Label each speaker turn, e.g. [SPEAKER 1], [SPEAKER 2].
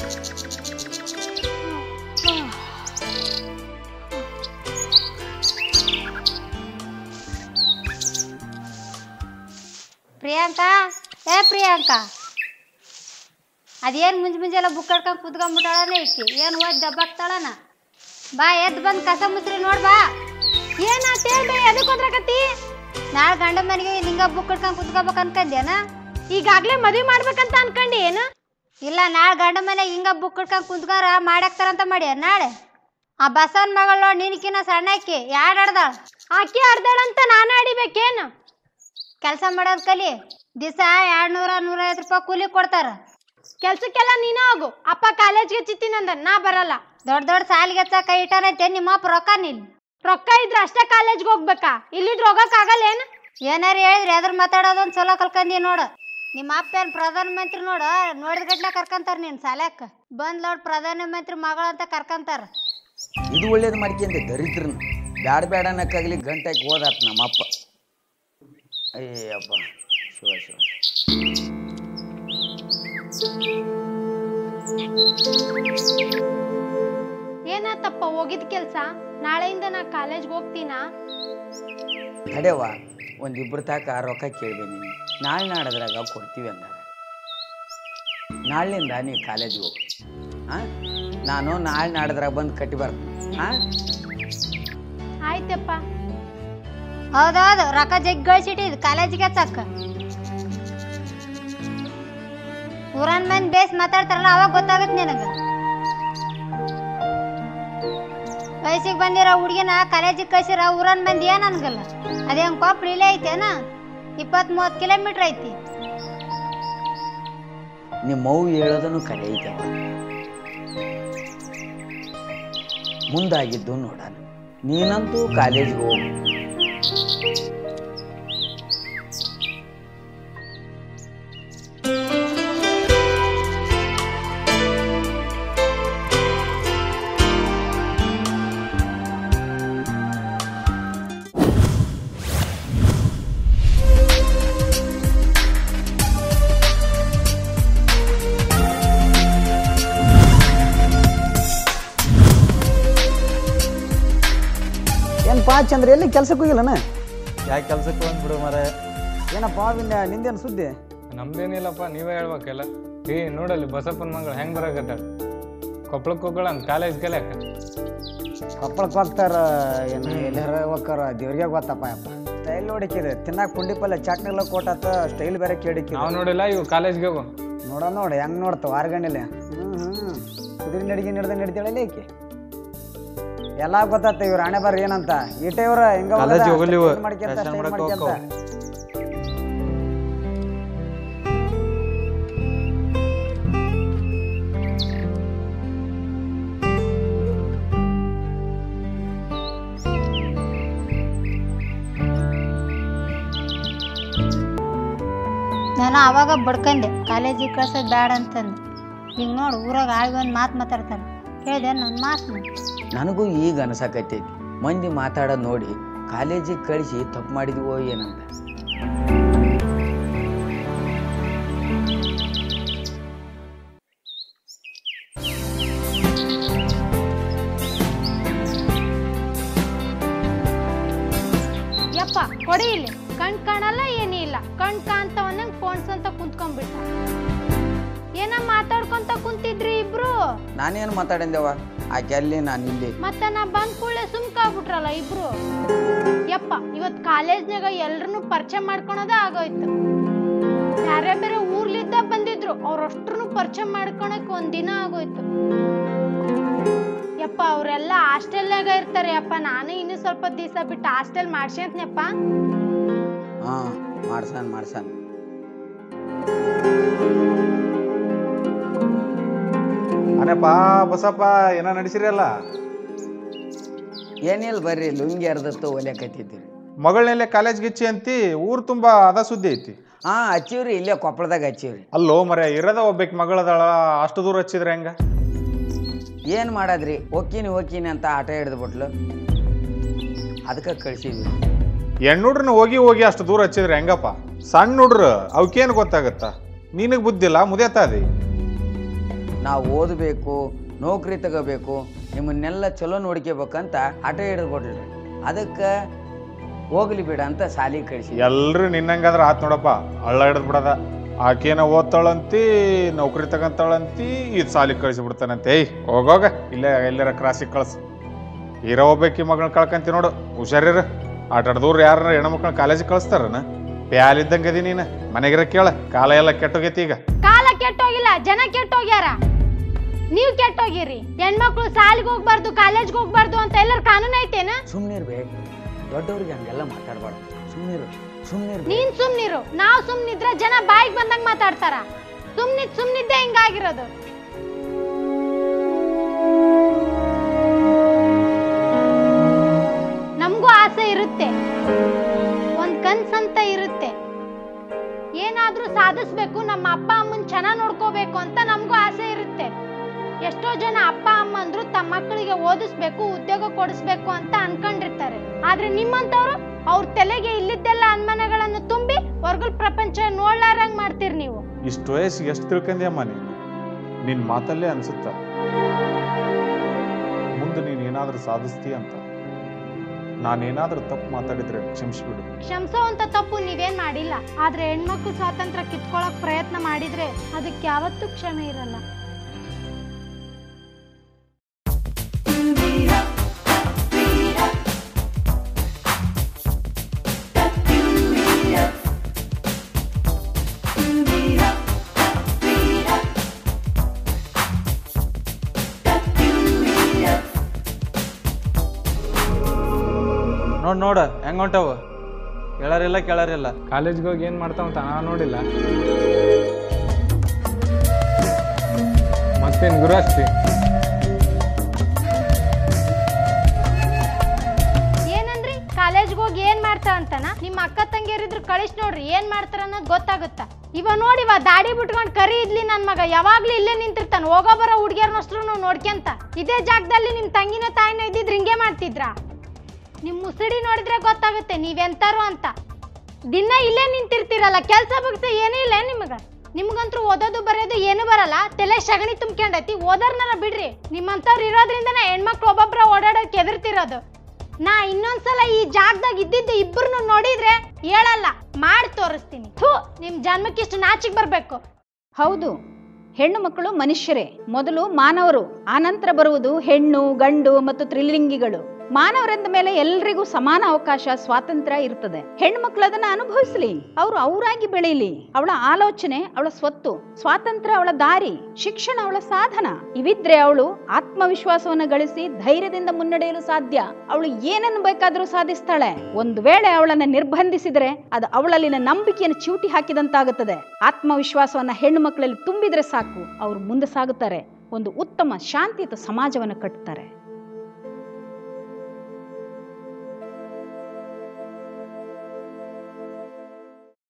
[SPEAKER 1] ಪ್ರಿಯಾಂಕಾ ಏ ಪ್ರಿಯಾಂಕಾ ಅದೇನು ಮುಂಜಿ ಮುಂಜೆಲ್ಲ ಬುಕ್ ಕಟ್ಕೊಂಡು ಕುತ್ಕೊಂಡ್ಬಿಟ್ಟಾಳನೇ ಇಕ್ಕಿ ಏನು ಓದಿ ದಬ್ಬಾಕ್ತಾಳನ ಬಾ ಎದ್ದು ಬಂದು ಕಸ ಮುಸ್ರಿ ನೋಡ್ ಬಾ
[SPEAKER 2] ಏನಾತ ಹೇಳ್ಬೇ ಎದಕ್ ಹೋದ್ರಕತಿ
[SPEAKER 1] ನಾಳೆ ಗಂಡ ಮನೆಗೆ ನಿಂಗ ಬುಕ್ ಕಟ್ಕೊಂಡು ಕುತ್ಕೋಬೇಕು ಅನ್ಕಂದೇನ
[SPEAKER 2] ಈಗಾಗ್ಲೇ ಮದ್ವಿ ಮಾಡ್ಬೇಕಂತ ಅನ್ಕೊಂಡಿ ಏನು
[SPEAKER 1] ಇಲ್ಲ ನಾಳೆ ಗಂಡ ಮನೆಗೆ ಹಿಂಗ ಬುಕ್ ಕಟ್ಕೊಂಡು ಕುಂತ್ಕಾರ ಮಾಡಾಕ್ತಾರಂತ ಮಾಡ್ಯಾರ ನಾಳೆ ಆ ಬಸವನ ಮಗಳು ನೋಡಿ ನಿನಕಿನ್ನ ಸಣ್ಣಕ್ಕಿ ಯಾರು ಆಡ್ದಾಳ
[SPEAKER 2] ಆಕಿ ಅರ್ಧಾಳಂತ ನಾನು ಆಡಿಬೇಕೇನು
[SPEAKER 1] ಕೆಲಸ ಮಾಡೋದು ಕಲಿ ದಿವಸ ಎರಡು ನೂರ ನೂರೈವತ್ತು ರೂಪಾಯಿ ಕೂಲಿ ಕೊಡ್ತಾರ
[SPEAKER 2] ಕೆಲ್ಸಕ್ಕೆಲ್ಲ ನೀನೇ ಹೋಗು ಅಪ್ಪ ಕಾಲೇಜ್ಗೆ ಚಿತ್ತಿನಂದ ನಾ ಬರಲ್ಲ
[SPEAKER 1] ದೊಡ್ಡ ದೊಡ್ಡ ಸಾಲಿಗೆ ಹಚ್ಚ ಕೈ ಇಟ್ಟಾರೈತೆ ನಿಮ್ಮ ಅಪ್ಪ ರೊಕ್ಕ ನಿಲ್
[SPEAKER 2] ರೊಕ್ಕ ಇದ್ರ ಅಷ್ಟೇ ಕಾಲೇಜ್ಗೆ ಹೋಗ್ಬೇಕಾ ಇಲ್ಲಿದ್ರ ಹೋಗಕ್ ಆಗಲ್ಲ ಏನು
[SPEAKER 1] ಏನಾರು ಹೇಳಿದ್ರೆ ಎದ್ರ ಮಾತಾಡೋದೊಂದು ಚಲೋ ಕಲ್ಕಂದಿ ನೋಡು ನಿಮ್ಮ ಅಪ್ಪ ಏನು ಪ್ರಧಾನ ಮಂತ್ರಿ ನೋಡು ನೋಡಿದ ಗಟ್ಲೆ ಕರ್ಕಂತಾರ ನೀನು ಸಾಲ್ಯಾಕ ಬಂದ್ ನೋಡ್ ಪ್ರಧಾನ ಮಂತ್ರಿ ಮಗಳು ಅಂತ ಕರ್ಕಂತಾರ
[SPEAKER 3] ಇದು ಒಳ್ಳೇದು ಮಾಡ್ಕೊಂಡೆ ದರಿದ್ರನ ಬ್ಯಾಡ ಬೇಡ ಅನ್ನಕ್ಕಾಗ್ಲಿ ಗಂಟಾಕಿ ಹೋದಾತ ನಮ್ಮಪ್ಪ ಅಯ್ಯಪ್ಪ ಶಿವ ಶಿವ
[SPEAKER 2] ಏನಾತಪ್ಪ ಹೋಗಿದ್ ಕೆಲ್ಸ ನಾಳೆಯಿಂದ ನಾ ಕಾಲೇಜ್ಗೆ ಹೋಗ್ತೀನಾ
[SPEAKER 3] ತಡೆವ ಒಂದಿಬ್ರು ತಾಕ ರೊಕ್ಕ ಕೇಳಿದೆ ನೀನು ನಾಳೆ ನಾಡದ್ರಾಗ ಕೊಡ್ತೀವಿ ಅಂದಾರ ನಾಳಿನಿಂದ ನೀ ಕಾಲೇಜಿಗೆ ಹೋಗು ಹಾಂ ನಾನು ನಾಳೆ ನಾಡದ್ರಾಗ ಬಂದು ಕಟ್ಟಿ ಬರ್ತೀನಿ ಹಾಂ
[SPEAKER 2] ಆಯ್ತಪ್ಪ
[SPEAKER 1] ಹೌದೌದು ರೊಕ್ಕ ಜಗ್ಗಿ ಗಳಿಸಿಟ್ಟಿದ್ ಕಾಲೇಜಿಗೆ ಹಚ್ಚಕ್ಕ ಊರನ್ ಮಂದಿ ಬೇಸ್ ಮಾತಾಡ್ತಾರಲ್ಲ ಅವಾಗ ಗೊತ್ತಾಗತ್ತೆ ನಿನಗೆ ವಯಸ್ಸಿಗೆ ಬಂದಿರೋ ಹುಡುಗಿನ ಕಾಲೇಜಿಗೆ ಕಳ್ಸಿರ ಊರನ್ ಮಂದಿ ಏನ್ ಅನ್ಗಲ್ಲ ಅದೇನ್ ಕೊಪ್ಪಳ ಇಲ್ಲೇ ಐತೇನ ಇಪ್ಪತ್ತ್ ಮೂವತ್ತು ಕಿಲೋಮೀಟ್ರ್ ಐತಿ
[SPEAKER 3] ನಿಮ್ಮ ಮೌ ಹೇಳೋದನ್ನು ಕರೆ ಐತೆ ಮುಂದಾಗಿದ್ದು ನೋಡೋಣ ನೀನಂತೂ ಕಾಲೇಜಿಗೆ ಹೋಗು
[SPEAKER 4] ಏನಪ್ಪಾ ಚಂದ್ರ ಎಲ್ಲಿ ಕೆಲ್ಸಕ್ಕೆ ಹೋಗಿಲ್ಲನ
[SPEAKER 5] ಯಾಕೆ ಕೆಲ್ಸಕ್ಕೆ ಬಂದ್ಬಿಡು ಮರ
[SPEAKER 4] ಏನಪ್ಪ ನಿಂದ ನಿಂದೇನು ಸುದ್ದಿ
[SPEAKER 5] ನಮ್ದೇನಿಲ್ಲಪ್ಪ ನೀವೇ ಹೇಳ್ಬೇಕಲ್ಲ ಏ ನೋಡಲ್ಲಿ ಬಸಪ್ಪನ ಮಗಳು ಹೆಂಗ್ ಬರಾಕತ್ತಾಳ ಕೊಪ್ಪಳಕ್ಕೆ ಹೋಗೋಣ ಅಂತ ಕಾಲೇಜ್ ಕಲಿಯಾಕ
[SPEAKER 4] ಕೊಪ್ಪಳಕ್ಕೆ ಹೋಗ್ತಾರ ಏನು ಎಲ್ಲಾರ ಹೋಗ್ತಾರ ದೇವ್ರಿಗೆ ಗೊತ್ತಪ್ಪ ಯಪ್ಪ ಸ್ಟೈಲ್ ನೋಡಿಕಿದೆ ತಿನ್ನಾಕ ಪುಂಡಿ ಪಲ್ಯ ಚಟ್ನಿ ಎಲ್ಲ ಕೊಟ್ಟಾತ ಸ್ಟೈಲ್ ಬೇರೆ ಕೇಳಿಕಿದೆ
[SPEAKER 5] ನಾವು ನೋಡಿಲ್ಲ ಇವು ಕಾಲೇಜ್ಗೆ ಹೋಗು
[SPEAKER 4] ನೋಡ ನೋಡಿ ಹೆಂಗ್ ನೋಡ್ತಾವ ಆರ್ಗಂಡಿಲ್ಲ ಹ್ಞೂ ಹ್ಞೂ ಕುದುರೆ ನಡಿಗೆ ನಡ್ದ ನಡಿತಾಳಲ್ಲ ಈಕೆ ಎಲ್ಲ ಗೊತ್ತಾತ ಇವ್ರ ಹಣೆ ಬರ್ರಿ ಏನಂತ ಈಟೆ ಇವ್ರ ಹಿಂಗ
[SPEAKER 5] ಕಾಲೇಜ್ ಹೋಗಲಿ ಇವ.
[SPEAKER 4] ಮಾಡ್ಕೊಂತ
[SPEAKER 5] ಫ್ಯಾಷನ್
[SPEAKER 4] ಸ್ಟೈಲ್
[SPEAKER 5] ಮಾಡಕ್
[SPEAKER 4] ಮಾಡ್ಕೊಂತ
[SPEAKER 5] ಹೋಗ್ತಾವ.
[SPEAKER 1] ನಾನು ಅವಾಗ ಬಡ್ಕಂಡೆ ಕಾಲೇಜಿಗೆ ಕಳ್ಸೋದು ಬೇಡ ಅಂತಂದು ಈಗ ನೋಡು ಊರಾಗ ಆಳ್ ಒಂದು ಮಾತು ಮಾತಾಡ್ತಾರೆ ಕೇಳಿದೆ ನನ್ನ ಮಾತು
[SPEAKER 3] ನನಗೂ ಈಗ ಅನ್ಸಕತ್ತೈತಿ ಮಂದಿ ಮಾತಾಡೋದು ನೋಡಿ ಕಾಲೇಜಿಗೆ ಕಳಿಸಿ ತಪ್ಪು ಮಾಡಿದ್ವೋ ಏನಂತ
[SPEAKER 2] ಯಪ್ಪ ಕೊಡಿ ಇಲ್ಲಿ ಕಣ್ ಕಾಣಲ್ಲ ಏನೂ ಇಲ್ಲ ಕಣ್ ಕಾಣ್ತಾವನ್ನಂಗ್ ಫೋನ್ಸ್ ಅಂತ ಕುಂತ್ಕೊಂಡ್ಬಿಟ್ಟ ಏನ ಮಾತಾಡ್ಕೊಂತ ಕುಂತಿದ್ರಿ ಇಬ್ರು
[SPEAKER 3] ನಾನೇನು ಮಾತಾಡಿದೆವ ಆಕೆ ಅಲ್ಲಿ ನಾನು ಇಲ್ಲಿ
[SPEAKER 2] ಮತ್ತೆ ನಾ ಬಂದ್ ಕೂಡಲೇ ಸುಮ್ಕಾಗ್ಬಿಟ್ರಲ್ಲ ಇಬ್ರು ಯಪ್ಪ ಇವತ್ ಕಾಲೇಜ್ನಾಗ ಎಲ್ರನ್ನೂ ಪರಿಚಯ ಮಾಡ್ಕೊಳೋದೇ ಆಗೋಯ್ತು ಯಾರೇ ಬೇರೆ ಊರ್ಲಿದ್ದ ಬಂದಿದ್ರು ಅವ್ರಷ್ಟ್ರು ಪರಿಚಯ ಮಾಡ್ಕೊಳಕ್ ಒಂದಿನ ಆಗೋಯ್ತು ಯಪ್ಪ ಅವರೆಲ್ಲ ಹಾಸ್ಟೆಲ್ನಾಗ ಇರ್ತಾರೆ ಯಪ್ಪ ನಾನು ಇನ್ನು ಸ್ವಲ್ಪ ದಿವಸ ಬಿಟ್ಟು ಹಾಸ್ಟೆಲ್ ಮಾಡ್ಸ್ಯಂತ್ನಪ್ಪ
[SPEAKER 3] ಹಾಂ ಮಾಡ್ಸಾನ ಮಾಡ್ಸಾನ
[SPEAKER 6] ಅನೇಪ ಬಸಪ್ಪ ಏನೋ ನಡೆಸಿರಲ್ಲ
[SPEAKER 3] ಏನಿಲ್ಲ ಬರ್ರಿ ಲುಂಗಿ ಅರ್ಧತ್ತು ಒಲೆಕತ್ತಿದ್ದೀರಿ
[SPEAKER 6] ಮಗಳನ್ನೆಲ್ಲೇ ಕಾಲೇಜ್ಗೆ ಇಚ್ಚಿ ಅಂತಿ ಊರು ತುಂಬಾ ಅದ ಸುದ್ದಿ ಐತಿ
[SPEAKER 3] ಹಾಂ ಹಚ್ಚಿವ್ರಿ ಇಲ್ಲೇ ಕೊಪ್ಪಳದಾಗ ಹಚ್ಚಿವ್ರಿ
[SPEAKER 6] ಅಲ್ಲೋ ಮರ ಇರದ ಒಬ್ಬಾಕಿ ಮಗಳದಾಳ ಅಷ್ಟು ದೂರ ಹಚ್ಚಿದ್ರೆ ಹೆಂಗ
[SPEAKER 3] ಏನು ಮಾಡದ್ರಿ ಒಕ್ಕಿನಿ ಒಕ್ಕಿನಿ ಅಂತ ಆಟ ಹಿಡಿದು ಬಿಟ್ಲು ಅದಕ್ಕೆ ಕಳ್ಸಿದ್ವಿ
[SPEAKER 6] ಹೆಣ್ಣುಡ್ರನ್ನ ಹೋಗಿ ಹೋಗಿ ಅಷ್ಟು ದೂರ ಹಚ್ಚಿದ್ರೆ ಹೆಂಗಪ್ಪ ಸಣ್ಣ ಹುಡ್ರು ಅವಕ್ಕೇನು ಗೊತ್ತಾಗತ್ತ ನಿನಗೆ ಬುದ್ಧಿಲ್ಲ ಮುದೇತಾದಿ
[SPEAKER 3] ನಾವು ಓದಬೇಕು ನೌಕರಿ ತಗೋಬೇಕು ನಿಮ್ಮನ್ನೆಲ್ಲ ಚಲೋ ನೋಡ್ಕೋಬೇಕಂತ ಹಠ ಹಿಡಿದ್ಬಿಟ್ರಿ ಅದಕ್ಕೆ ಹೋಗ್ಲಿ ಬಿಡ ಅಂತ ಸಾಲಿಗೆ ಕಳಿಸಿ
[SPEAKER 6] ಎಲ್ರು ನಿನ್ನಂಗಾದ್ರೆ ಆತ್ ನೋಡಪ್ಪ ಹಳ್ಳ ಹಿಡಿದ್ ಬಿಡದ ಆಕೇನ ಓದ್ತಾಳಂತಿ ನೌಕರಿ ತಗಂತಾಳಂತಿ ಇದು ಸಾಲಿಗೆ ಕಳಿಸಿ ಬಿಡ್ತಾನಂತೆ ಏಯ್ ಹೋಗೋಗ ಇಲ್ಲೇ ಎಲ್ಲರ ಕ್ರಾಸಿಗೆ ಕಳ್ಸು ಇರೋ ಒಬ್ಬಾಕಿ ಮಗಳನ್ನ ಕಳ್ಕಂತಿ ನೋಡು ಹುಷಾರಿರ ಆಟ ಆಡ್ದವ್ರು ಯಾರ ಹೆಣ್ಮಕ್ಳನ್ನ ಕಾಲೇಜಿಗೆ ಕಳಿಸ್ತಾರನ ಪ್ಯಾಲಿದ್ದಂಗೆ ಅದಿ ನೀನು ಮನೆಗಿರ ಕೇಳ ಕಾಲ ಎಲ್ಲ ಕೆಟ್ಟೋಗೈತಿ ಈಗ
[SPEAKER 2] ಕಾಲ ಕೆಟ್ಟೋಗಿಲ್ಲ ಜನ ಕೆಟ್ಟೋಗ್ಯಾರ ನೀವ್ ಕೆಟ್ಟೋಗಿರಿ ಹೆಣ್ಮಕ್ಳು ಸಾಲಿಗೆ ಹೋಗ್ಬಾರ್ದು ಕಾಲೇಜ್ಗೆ ಹೋಗ್ಬಾರ್ದು ಅಂತ ಎಲ್ಲರ ಕಾನೂನು ಐತೇನ
[SPEAKER 3] ಸುಮ್ಮನಿರ್ಬೇಕು ದೊಡ್ಡವ್ರಿಗೆ ಹಂಗೆಲ್ಲ ಮಾತಾಡಬಾರ್ದು ಸುಮ್ಮನಿರು ಸುಮ್ಮನಿರ್ಬೇಕು
[SPEAKER 2] ನೀನ್ ಸುಮ್ನಿರು ನಾವ್ ಸುಮ್ನಿದ್ರ ಜನ ಬಾಯಿಗೆ ಬಂದಂಗ್ ಮಾತಾಡ್ತಾರ ಸುಮ್ನಿದ್ ಸುಮ್ನಿದ್ದೆ ಹಿಂಗಾಗಿರೋದು ನಮಗೂ ಆಸೆ ಇರುತ್ತೆ ಒಂದ್ ಕನ್ಸಂತ ಇರುತ್ತೆ ಏನಾದ್ರೂ ಸಾಧಿಸ್ಬೇಕು ನಮ್ಮ ಅಪ್ಪ ಅಮ್ಮನ್ ಚೆನ್ನಾಗ್ ನೋಡ್ಕೋಬೇಕು ಅಂತ ನಮಗೂ ಆಸೆ ಇರುತ್ತೆ ಎಷ್ಟೋ ಜನ ಅಪ್ಪ ಅಮ್ಮಂದ್ರು ತಮ್ಮ ಮಕ್ಕಳಿಗೆ ಓದಿಸ್ಬೇಕು ಉದ್ಯೋಗ ಕೊಡಿಸ್ಬೇಕು ಅಂತ ಅನ್ಕೊಂಡಿರ್ತಾರೆ ಆದ್ರೆ ನಿಮ್ಮಂತವ್ರು ಅವ್ರ ತಲೆಗೆ ಇಲ್ಲಿದ್ದೆಲ್ಲ ಅನುಮಾನಗಳನ್ನು ತುಂಬಿ ಹೊರಗಲ್ ಪ್ರಪಂಚ ನೋಡ್ಲಾರಂಗ್ ಮಾಡ್ತೀರಿ ನೀವು
[SPEAKER 6] ಇಷ್ಟು ವಯಸ್ಸಿಗೆ ಎಷ್ಟು ತಿಳ್ಕೊಂಡ್ಯಮ್ಮ ನೀನು ನಿನ್ನ ಮಾತಲ್ಲೇ ಅನ್ಸುತ್ತ ಮುಂದೆ ನೀನು ಏನಾದರೂ ಸಾಧಿಸ್ತೀಯ ಅಂತ ನಾನೇನಾದರೂ ತಪ್ಪು ಮಾತಾಡಿದ್ರೆ ಕ್ಷಮಿಸ್ಬಿಡು
[SPEAKER 2] ಕ್ಷಮಿಸೋವಂತ ತಪ್ಪು ನೀವೇನ್ ಮಾಡಿಲ್ಲ ಆದ್ರೆ ಹೆಣ್ಮಕ್ಳು ಸ್ವಾತಂತ್ರ್ಯ ಕಿತ್ಕೊಳಕ್ ಪ್ರಯತ್ನ ಮಾಡಿದ್ರೆ ಅದಕ್ಕೆ ಯಾವತ್ತೂ ಕ್ಷಮೆ ಇರಲ್ಲ
[SPEAKER 7] ನೋಡ್ ನೋಡ ಹೆಂಗ್ ಹೊಂಟವು ಕೇಳಾರಿಲ್ಲ ಕೇಳಾರಿಲ್ಲ
[SPEAKER 5] ಕಾಲೇಜ್ಗೆ ಹೋಗಿ ಏನು ಮಾಡ್ತಾವಂತ ನಾ ನೋಡಿಲ್ಲ ಮತ್ತೇನು ಗುರಾಸ್ತಿ
[SPEAKER 2] ಏನಂದ್ರಿ ಕಾಲೇಜ್ಗೆ ಹೋಗಿ ಏನ್ ಮಾಡ್ತಾ ಅಂತನ ನಿಮ್ಮ ಅಕ್ಕ ತಂಗಿಯರಿದ್ರು ಕಳಿಸ್ ನೋಡ್ರಿ ಏನ್ ಮಾಡ್ತಾರ ಅನ್ನೋದು ಗೊತ್ತಾಗುತ್ತ ಇವ ನೋಡಿವ ದಾಡಿ ಬಿಟ್ಕೊಂಡ್ ಕರಿ ಇದ್ಲಿ ನನ್ ಮಗ ಯಾವಾಗ್ಲೂ ಇಲ್ಲೇ ನಿಂತಿರ್ತಾನ ಹೋಗೋ ಬರೋ ಹುಡ್ಗಿಯರ್ನಷ್ಟ್ರು ನೋಡ್ಕ್ಯಂತ ಇದೇ ಜಾಗದಲ್ಲಿ ನಿಮ್ ತಂಗಿನ ತಾಯಿನ ಇದ್ದಿದ್ರೆ ಹಿಂಗೆ ಮಾಡ್ತಿದ್ರಾ ನಿಮ್ ಮುಸುಡಿ ನೋಡಿದ್ರೆ ಗೊತ್ತಾಗುತ್ತೆ ನೀವೆಂತಾರು ಅಂತ ದಿನ ಇಲ್ಲೇ ನಿಂತಿರ್ತೀರಲ್ಲ ಕೆಲ್ಸ ಬಗ್ಸ ಏನೂ ಇಲ್ಲ ನಿಮಗ ನಿಮ್ಗಂತೂ ಓದೋದು ಬರೆಯೋದು ಏನು ಬರಲ್ಲ ತಲೆ ಸಗಣಿ ತುಂಬ್ಕೊಂಡೈತಿ ಓದೋರ್ನಾರ ಬಿಡ್ರಿ ನಿಮ್ಮಂತವ್ರು ಇರೋದ್ರಿಂದನೇ ಹೆಣ್ಮಕ್ಳು ಒಬ್ಬೊಬ್ರ ಓಡಾಡೋಕೆ ಎದುರ್ತಿರೋದು ನಾ ಇನ್ನೊಂದ್ಸಲ ಈ ಜಾಗದಾಗ ಇದ್ದಿದ್ದು ಇಬ್ಬರನ್ನು ನೋಡಿದ್ರೆ ಹೇಳಲ್ಲ ಮಾಡಿ ತೋರಿಸ್ತೀನಿ ಥೂ ನಿಮ್ ಜನ್ಮಕ್ಕಿಷ್ಟು ನಾಚಿಕ್ ಬರ್ಬೇಕು
[SPEAKER 8] ಹೌದು ಹೆಣ್ಣು ಮಕ್ಕಳು ಮನುಷ್ಯರೇ ಮೊದಲು ಮಾನವರು ಆನಂತರ ಬರುವುದು ಹೆಣ್ಣು ಗಂಡು ಮತ್ತು ತ್ರಿಲಿಂಗಿಗಳು ಮಾನವರೆಂದ ಮೇಲೆ ಎಲ್ರಿಗೂ ಸಮಾನ ಅವಕಾಶ ಸ್ವಾತಂತ್ರ್ಯ ಇರ್ತದೆ ಹೆಣ್ಣು ಮಕ್ಕಳು ಅದನ್ನ ಅನುಭವಿಸ್ಲಿ ಅವರು ಅವರಾಗಿ ಬೆಳೀಲಿ ಅವಳ ಆಲೋಚನೆ ಅವಳ ಸ್ವತ್ತು ಸ್ವಾತಂತ್ರ್ಯ ಅವಳ ದಾರಿ ಶಿಕ್ಷಣ ಅವಳ ಸಾಧನ ಇವಿದ್ರೆ ಅವಳು ಆತ್ಮವಿಶ್ವಾಸವನ್ನು ಗಳಿಸಿ ಧೈರ್ಯದಿಂದ ಮುನ್ನಡೆಯಲು ಸಾಧ್ಯ ಅವಳು ಏನನ್ನು ಬೇಕಾದರೂ ಸಾಧಿಸ್ತಾಳೆ ಒಂದು ವೇಳೆ ಅವಳನ್ನು ನಿರ್ಬಂಧಿಸಿದರೆ ಅದು ಅವಳಲ್ಲಿನ ನಂಬಿಕೆಯನ್ನು ಚೂಟಿ ಹಾಕಿದಂತಾಗುತ್ತದೆ ಆತ್ಮವಿಶ್ವಾಸವನ್ನ ಹೆಣ್ಣು ಮಕ್ಕಳಲ್ಲಿ ತುಂಬಿದ್ರೆ ಸಾಕು ಅವರು ಮುಂದೆ ಸಾಗುತ್ತಾರೆ ಒಂದು ಉತ್ತಮ ಶಾಂತಿಯುತ ಸಮಾಜವನ್ನು ಕಟ್ತಾರೆ